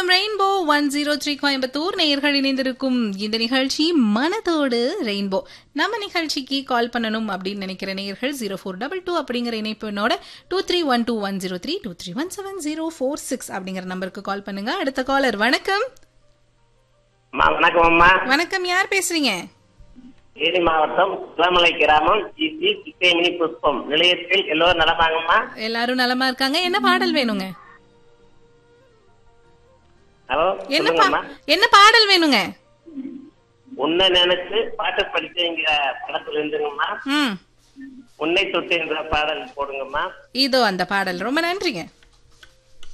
FM rainbow one zero three Coimbatore நேயர்கள் இணைந்திருக்கும் இந்த நிகழ்ச்சி மனதோடு ரெயின்போ நம்ம நிகழ்ச்சிக்கு கால் பண்ணணும் அப்படின்னு நினைக்கிற நேயர்கள் ஜீரோ ஃபோர் டபுள் டூ அப்படிங்கிற இணைப்பினோட two three one two one zero three two three one seven zero four six அப்படிங்கிற நம்பருக்கு கால் பண்ணுங்க அடுத்த காலர் வணக்கம் அம்மா வணக்கம் அம்மா வணக்கம் யார் பேசுறீங்க தேனி மாவட்டம் குளமலை கிராமம் ஜிசி சித்தேமினி புஷ்பம் நிலையத்தில் எல்லோரும் நலமாங்கம்மா எல்லாரும் நலமா இருக்காங்க என்ன பாடல் வேணுங்க ஹலோ என்ன பா- சொல்லுங்கம்மா என்ன பாடல் வேணுங்க உன்னை நினைச்சு பாட்டு படிச்சேங்கிற படத்துல இருந்துங்கம்மா ம் உன்னை தொட்டு என்ற பாடல் போடுங்கம்மா இதோ அந்த பாடல் ரொம்ப நன்றிங்க